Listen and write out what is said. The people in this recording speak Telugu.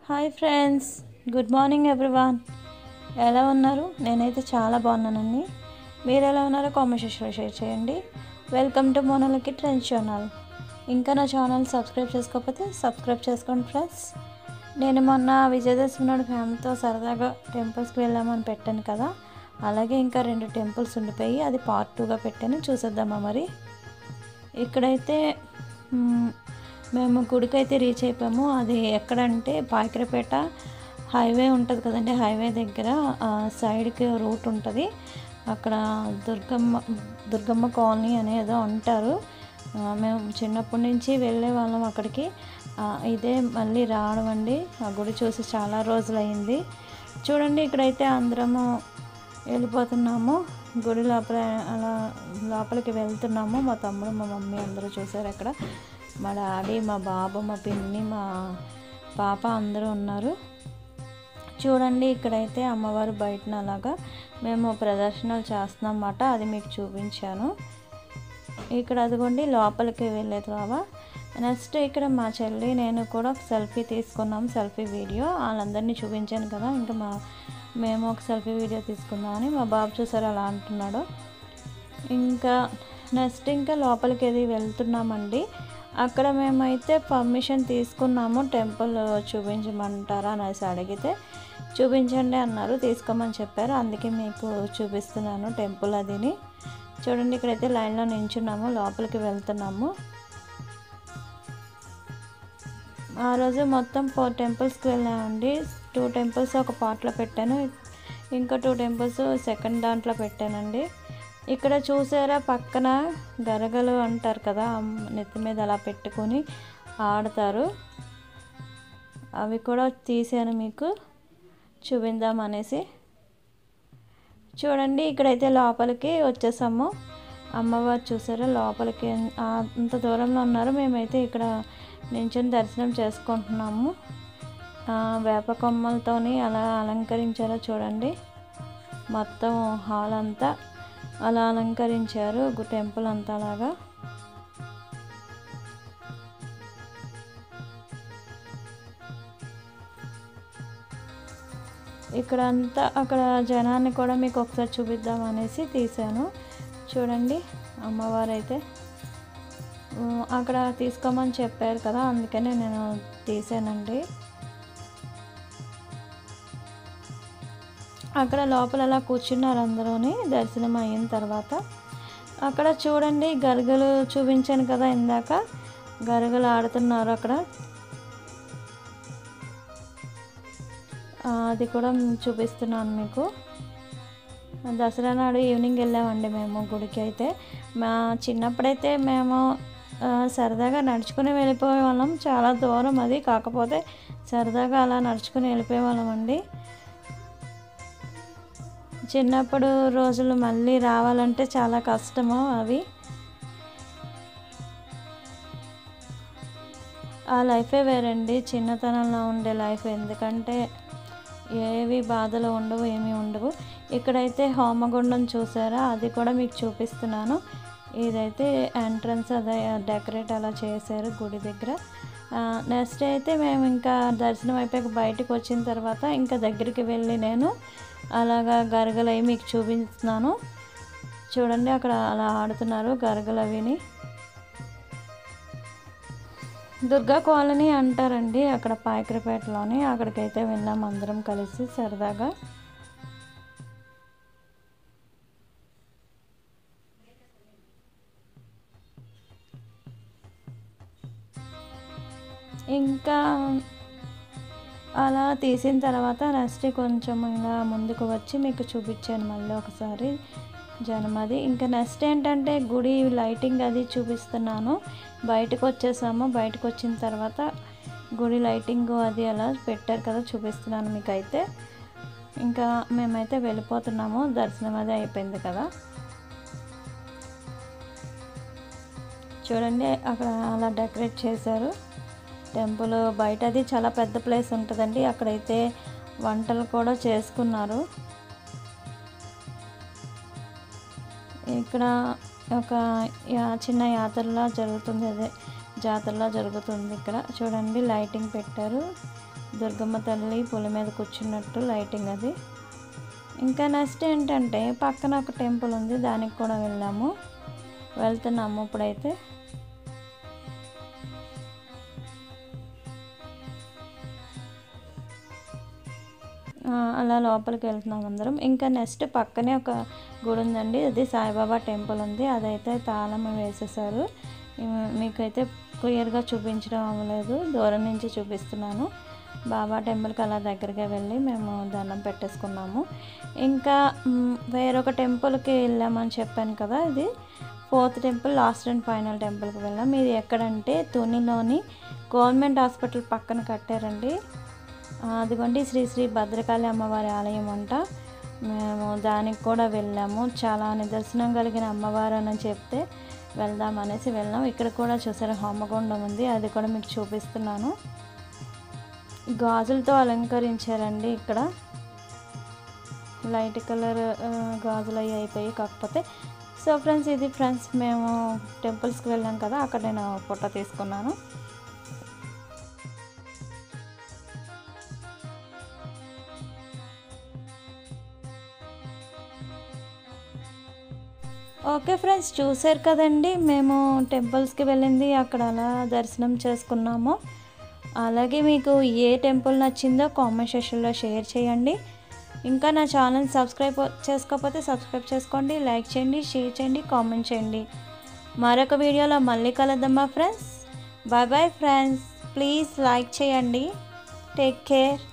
hi friends good morning everyone ఎలా ఉన్నారు నేనైతే చాలా బాగున్నానండి మీరు ఎలా ఉన్నారో కామెంట్ సెక్షన్లో షేర్ చేయండి వెల్కమ్ టు మోనలకి ట్రెండ్స్ ఛానల్ ఇంకా నా ఛానల్ సబ్స్క్రైబ్ చేసుకోకపోతే సబ్స్క్రైబ్ చేసుకోండి ఫ్రెండ్స్ నేను మొన్న విజయదశమి నాడు ఫ్యామిలీతో సరదాగా టెంపుల్స్కి వెళ్ళామని పెట్టాను కదా అలాగే ఇంకా రెండు టెంపుల్స్ ఉండిపోయి అది పార్ట్ టూగా పెట్టాను చూసేద్దామా మరి ఇక్కడైతే మ్, మేము గుడికి అయితే రీచ్ అయిపోయాము అది ఎక్కడంటే పాయకరపేట హైవే ఉంటుంది కదండి హైవే దగ్గర ఆ సైడ్కి రూట్ ఉంటుంది అక్కడ దుర్గమ్మ దుర్గమ్మ కాలనీ అనేదో అంటారు ఆ, మేము చిన్నప్పటి నుంచి వెళ్ళే వాళ్ళం అక్కడికి ఆ, ఇదే మళ్ళీ రావడం అండి ఆ గుడి చూసి చాలా రోజులు అయింది చూడండి ఇక్కడైతే అందరము వెళ్ళిపోతున్నాము గుడి లోపల అలా లోపలికి వెళ్తున్నాము మా తమ్ముడు మా మమ్మీ అందరూ చూసారు అక్కడ మా డాడీ మా బాబు మా పిన్ని మా పాప అందరూ ఉన్నారు చూడండి ఇక్కడైతే అమ్మవారు బయటన అలాగా మేము ప్రదర్శనలు చేస్తున్నాం అన్నమాట అది మీకు చూపించాను ఇక్కడ అదిగోండి లోపలికి వెళ్ళేది బాబా నెక్స్ట్ ఇక్కడ మా చెల్లి నేను కూడా ఒక సెల్ఫీ తీసుకున్నాం సెల్ఫీ వీడియో వాళ్ళందరినీ చూపించాను కదా ఇంకా మా మేము ఒక సెల్ఫీ వీడియో తీసుకుందామని మా బాబు చూసారు అలా అంటున్నాడు ఇంకా నెక్స్ట్ ఇంకా లోపలికి అది వెళ్తున్నామండి అక్కడ మేమైతే పర్మిషన్ తీసుకున్నాము టెంపుల్ చూపించమంటారా అనేసి అడిగితే చూపించండి అన్నారు తీసుకోమని చెప్పారు అందుకే మీకు చూపిస్తున్నాను టెంపుల్ అదిని చూడండి ఇక్కడైతే లైన్లో నించున్నాము లోపలికి వెళ్తున్నాము ఆ రోజు మొత్తం ఫోర్ టెంపుల్స్కి వెళ్ళామండి టూ టెంపుల్స్ ఒక పార్ట్లో పెట్టాను ఇంకా టూ టెంపుల్స్ సెకండ్ దాంట్లో పెట్టానండి ఇక్కడ చూసారా పక్కన గరగలు అంటారు కదా అమ్- నెత్తి మీద అలా పెట్టుకొని ఆడతారు అవి కూడా తీసాను మీకు చూపిందాం అనేసి చూడండి ఇక్కడైతే లోపలికి వచ్చేసాము అమ్మవారు చూసారా లోపలికి ఆ అంత దూరంలో ఉన్నారు మేమైతే ఇక్కడ నించుని దర్శనం చేసుకుంటున్నాము ఆ, వేప కొమ్మలతోని అలా అలంకరించారో చూడండి మొత్తం హాల్ అంతా అలా అలంకరించారు గు- టెంపుల్ అంతా అలాగా ఇక్కడ అంతా అక్కడ జనాన్ని కూడా మీకు ఒకసారి చూపిద్దాం అనేసి తీశాను చూడండి అమ్మవారు అయితే ఉమ్, అక్కడ తీసుకోమని చెప్పారు కదా అందుకనే నేను తీసానండి అక్కడ లోపల అలా కూర్చున్నారు అందరూని దర్శనం అయిన తర్వాత అక్కడ చూడండి గరగలు చూపించాను కదా ఇందాక గరగలు ఆడుతున్నారు అక్కడ ఆ, అది కూడా చూపిస్తున్నాను మీకు దసరా నాడు ఈవినింగ్ వెళ్ళామండి మేము గుడికి అయితే మా చిన్నప్పుడైతే మేము ఆ, సరదాగా నడుచుకుని వెళ్ళిపోయే వాళ్ళం చాలా దూరం అది కాకపోతే సరదాగా అలా నడుచుకుని వెళ్ళిపోయే వాళ్ళం అండి చిన్నప్పుడు రోజులు మళ్ళీ రావాలంటే చాలా కష్టము అవి ఆ లైఫే వేరండి చిన్నతనంలో ఉండే లైఫ్ ఎందుకంటే ఏవి బాధలు ఉండవు ఏమీ ఉండవు ఇక్కడైతే హోమగుండం చూసారా అది కూడా మీకు చూపిస్తున్నాను ఇదైతే ఎంట్రన్స్ అదే డెకరేట్ అలా చేశారు గుడి దగ్గర నెక్స్ట్ అయితే మేము ఇంకా దర్శనం అయిపోయాక బయటకు వచ్చిన తర్వాత ఇంకా దగ్గరికి వెళ్ళి నేను అలాగా గరగలు అవి మీకు చూపిస్తున్నాను చూడండి అక్కడ అలా ఆడుతున్నారు గరగలు అవిని దుర్గా కాలనీ అంటారండి అక్కడ పాయకరపేటలోని అక్కడికైతే వెళ్ళాం అందరం కలిసి సరదాగా ఇంకా అలా తీసిన తర్వాత నెక్స్ట్ కొంచెం ఇలా ముందుకు వచ్చి మీకు చూపించాను మళ్ళీ ఒకసారి జనం అది ఇంకా నెక్స్ట్ ఏంటంటే గుడి లైటింగ్ అది చూపిస్తున్నాను బయటకు వచ్చేసాము బయటకు వచ్చిన తర్వాత గుడి లైటింగ్ అది అలా పెట్టారు కదా చూపిస్తున్నాను మీకు అయితే ఇంకా మేమైతే వెళ్ళిపోతున్నాము దర్శనం అది అయిపోయింది కదా చూడండి అక్కడ అలా డెకరేట్ చేశారు టెంపుల్ బయట అది చాలా పెద్ద ప్లేస్ ఉంటుందండి అక్కడైతే వంటలు కూడా చేసుకున్నారు ఇక్కడ ఒక యా- చిన్న యాత్రలా జరుగుతుంది అదే జాతరలా జరుగుతుంది ఇక్కడ చూడండి లైటింగ్ పెట్టారు దుర్గమ్మ తల్లి పులి మీద కూర్చున్నట్టు లైటింగ్ అది ఇంకా నెక్స్ట్ ఏంటంటే పక్కన ఒక టెంపుల్ ఉంది దానికి కూడా వెళ్ళాము వెళ్తున్నాము ఇప్పుడైతే ఆ, అలా లోపలికి వెళ్తున్నాం అందరం ఇంకా నెక్స్ట్ పక్కనే ఒక గుడి ఉందండి అది సాయిబాబా టెంపుల్ ఉంది అదైతే తాళం వేసేసారు ఇవి మీకైతే క్లియర్గా చూపించడం అవ్వలేదు దూరం నుంచి చూపిస్తున్నాను బాబా టెంపుల్కి అలా దగ్గరగా వెళ్ళి మేము దండం పెట్టేసుకున్నాము ఇంకా మ్, వేరొక టెంపుల్కి వెళ్ళామని చెప్పాను కదా ఇది fourth temple last and final టెంపుల్కి వెళ్ళాం ఇది ఎక్కడంటే తునిలోని గవర్నమెంట్ హాస్పిటల్ పక్కన కట్టారండి ఆ, అదిగోండి శ్రీ శ్రీ భద్రకాళి అమ్మవారి ఆలయం అంట మేము దానికి కూడా వెళ్ళాము చాలా నిదర్శనం కలిగిన అమ్మవారు అని చెప్తే వెళ్దాం అనేసి వెళ్ళాం ఇక్కడ కూడా చూసారు హోమగుండం ఉంది అది కూడా మీకు చూపిస్తున్నాను గాజులతో అలంకరించారండి ఇక్కడ లైట్ కలర్ ఆ, గాజులు అవి అయిపోయి కాకపోతే సో ఫ్రెండ్స్ ఇది ఫ్రెండ్స్ మేము టెంపుల్స్కి వెళ్ళాం కదా అక్కడ నేను ఫోటో తీసుకున్నాను ఓకే ఫ్రెండ్స్ చూసారు కదండి మేము టెంపుల్స్కి వెళ్ళింది అక్కడ అలా దర్శనం చేసుకున్నాము అలాగే మీకు ఏ టెంపుల్ నచ్చిందో కామెంట్ సెక్షన్లో షేర్ చేయండి ఇంకా నా ఛానల్ సబ్స్క్రైబ్ చేసుకోకపోతే సబ్స్క్రైబ్ చేసుకోండి లైక్ చేయండి షేర్ చేయండి కామెంట్ చేయండి మరొక వీడియోలో మళ్ళీ కలుద్దామా friends bye bye friends please like చేయండి టేక్ కేర్